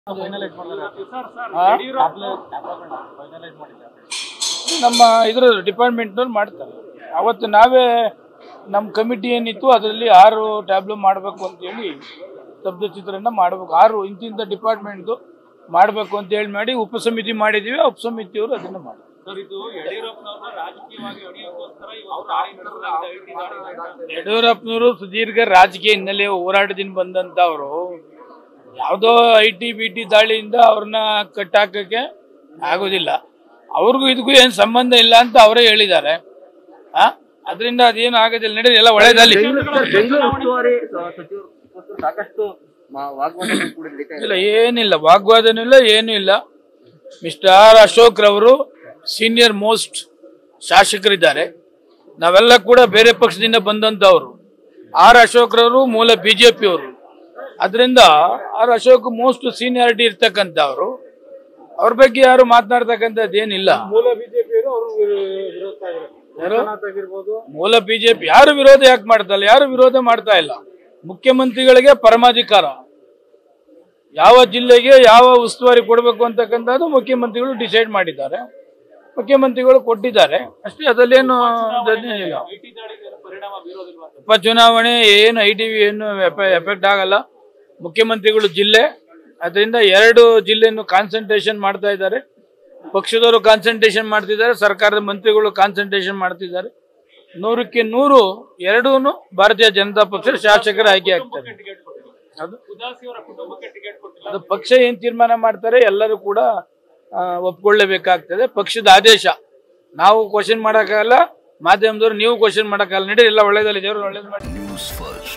ನಮ್ಮ ಇದ್ರ ಡಿಪಾರ್ಟ್ಮೆಂಟ್ನವ್ರು ಮಾಡ್ತಾರೆ ಅವತ್ತು ನಾವೇ ನಮ್ಮ ಕಮಿಟಿ ಏನಿತ್ತು ಅದರಲ್ಲಿ ಆರು ಟ್ಯಾಬ್ಲು ಮಾಡಬೇಕು ಅಂತೇಳಿ ಶಬ್ದ ಚಿತ್ರನ ಮಾಡಬೇಕು ಆರು ಇಂತಿಂಥ ಡಿಪಾರ್ಟ್ಮೆಂಟ್ದು ಮಾಡಬೇಕು ಅಂತ ಹೇಳಿ ಮಾಡಿ ಉಪಸಮಿತಿ ಮಾಡಿದ್ದೀವಿ ಆ ಉಪಸಮಿತಿಯವರು ಅದನ್ನು ಮಾಡಿ ಸರ್ ಇದು ಯಡಿಯೂರಪ್ಪನವ್ರನ್ನ ರಾಜಕೀಯವಾಗಿ ಹೊಡೆಯೋಕ್ಕೋಸ್ಕರ ಇವತ್ತು ದಾಳಿ ನಡೆಸಲಾಗಿದೆ ಐಟಿ ದಾಳಿ ಯಡಿಯೂರಪ್ಪನವರು ಸುದೀರ್ಘ ರಾಜಕೀಯ ಹಿನ್ನೆಲೆ ಹೋರಾಟದಿಂದ ಬಂದಂಥವ್ರು ಯಾವುದೋ ಐ ಟಿ ಬಿ ಟಿ ದಾಳಿಯಿಂದ ಅವ್ರನ್ನ ಕಟ್ಟಾಕಕ್ಕೆ ಆಗೋದಿಲ್ಲ ಅವ್ರಿಗೂ ಇದಕ್ಕೂ ಏನು ಸಂಬಂಧ ಇಲ್ಲ ಅಂತ ಅವರೇ ಹೇಳಿದ್ದಾರೆ ಆ ಅದರಿಂದ ಅದೇನು ಆಗೋದಿಲ್ಲ ನಡೀರಿ ಎಲ್ಲ ಒಳ್ಳೇದಲ್ಲಿ ಸರ್ ಬೆಂಗಳೂರು ಉಸ್ತುವಾರಿ ಸ- ಸಚಿವರು ಇವತ್ತು ಸಾಕಷ್ಟು ಮಾ- ವಾಗ್ವಾದಗಳು ಕೂಡ ನಡೀತಾ ಇದೆ ಇಲ್ಲ ಏನಿಲ್ಲ ವಾಗ್ವಾದನೂ ಇಲ್ಲ ಏನೂ ಇಲ್ಲ ಮಿಸ್ಟರ್ ಆರ್ ಅಶೋಕ್ ರವರು ಸೀನಿಯರ್ ಮೋಸ್ಟ್ ಶಾಸಕರಿದ್ದಾರೆ ನಾವೆಲ್ಲ ಕೂಡ ಬೇರೆ ಪಕ್ಷದಿಂದ ಬಂದಂಥವ್ರು ಆರ್ ಅಶೋಕ್ ರವರು ಮೂಲ ಬಿ ಜೆ ಪಿಯವರು ಅದರಿಂದ ಆರ್ ಅಶೋಕ್ ಮೋಸ್ಟ್ ಸೀನಿಯಾರಿಟಿ ಇರ್ತಕ್ಕಂಥವ್ರು ಅವ್ರ ಬಗ್ಗೆ ಯಾರು ಮಾತನಾಡ್ತಕ್ಕಂಥದ್ದು ಏನಿಲ್ಲ ಮೂಲ ಬಿಜೆಪಿಯವರು ಅವರು ಯಾರು ಆಗಿರ್ಬೋದು ಮೂಲ ಬಿಜೆಪಿ ಯಾರು ವಿರೋಧ ಯಾಕೆ ಮಾಡ್ತಾ ಇಲ್ಲ ಯಾರು ವಿರೋಧ ಮಾಡ್ತಾ ಇಲ್ಲ ಮುಖ್ಯಮಂತ್ರಿಗಳಿಗೆ ಪರಮಾಧಿಕಾರ ಯಾವ ಜಿಲ್ಲೆಗೆ ಯಾವ ಉಸ್ತುವಾರಿ ಕೊಡಬೇಕು ಅಂತಕ್ಕಂಥದ್ದು ಮುಖ್ಯಮಂತ್ರಿಗಳು ಡಿಸೈಡ್ ಮಾಡಿದ್ದಾರೆ ಮುಖ್ಯಮಂತ್ರಿಗಳು ಕೊಟ್ಟಿದ್ದಾರೆ ಅಷ್ಟೇ ಅದರಲ್ಲೇನು ಇಲ್ಲ ಐಟಿ ದಾಳಿ ಮೇಲೆ ಪರಿಣಾಮ ಬೀರೋದಿಲ್ವಾ ಅಂತ ಉಪಚುನಾವಣೆ ಏನು ಐ ಟಿ ವಿ ಏನು ಎಫೆಕ್ಟ್ ಆಗಲ್ಲ ಮುಖ್ಯಮಂತ್ರಿಗಳು ಜಿಲ್ಲೆ ಅದರಿಂದ ಎರಡು ಜಿಲ್ಲೆಯನ್ನು ಕಾನ್ಸಂಟ್ರೇಷನ್ ಮಾಡ್ತಾ ಇದ್ದಾರೆ ಪಕ್ಷದವರು ಕಾನ್ಸಂಟ್ರೇಷನ್ ಮಾಡ್ತಿದ್ದಾರೆ ಸರ್ಕಾರದ ಮಂತ್ರಿಗಳು ಕಾನ್ಸಂಟ್ರೇಷನ್ ಮಾಡ್ತಿದ್ದಾರೆ ನೂರಕ್ಕೆ ನೂರು ಎರಡೂ ಭಾರತೀಯ ಜನತಾ ಪಕ್ಷ ಶಾಸಕರ ಆಯ್ಕೆ ಆಗ್ತಾರೆ ಟಿಕೆಟ್ ಕೊಟ್ಟಿಲ್ಲ ಅದು ಉದಾಸಿ ಅವರ ಕುಟುಂಬಕ್ಕೆ ಟಿಕೆಟ್ ಕೊಟ್ಟಿಲ್ಲ ಅದು ಪಕ್ಷ ಏನ್ ತೀರ್ಮಾನ ಮಾಡ್ತಾರೆ ಎಲ್ಲರೂ ಕೂಡ ಆ, ಒಪ್ಕೊಳ್ಳೇಬೇಕಾಗ್ತದೆ ಪಕ್ಷದ ಆದೇಶ ನಾವು ಕ್ವಶನ್ ಮಾಡೋಕ್ಕಾಗಲ್ಲ ಮಾಧ್ಯಮದವರು ನೀವು ಕ್ವಶನ್ ಮಾಡೋಕ್ಕಾಗಲ್ಲ ನಡೀರಿ ಎಲ್ಲ ಒಳ್ಳೇದಲ್ಲಿ ದೇವರು ಒಳ್ಳೇದು ಮಾಡಿ ನ್ಯೂಸ್ ಫಸ್ಟ್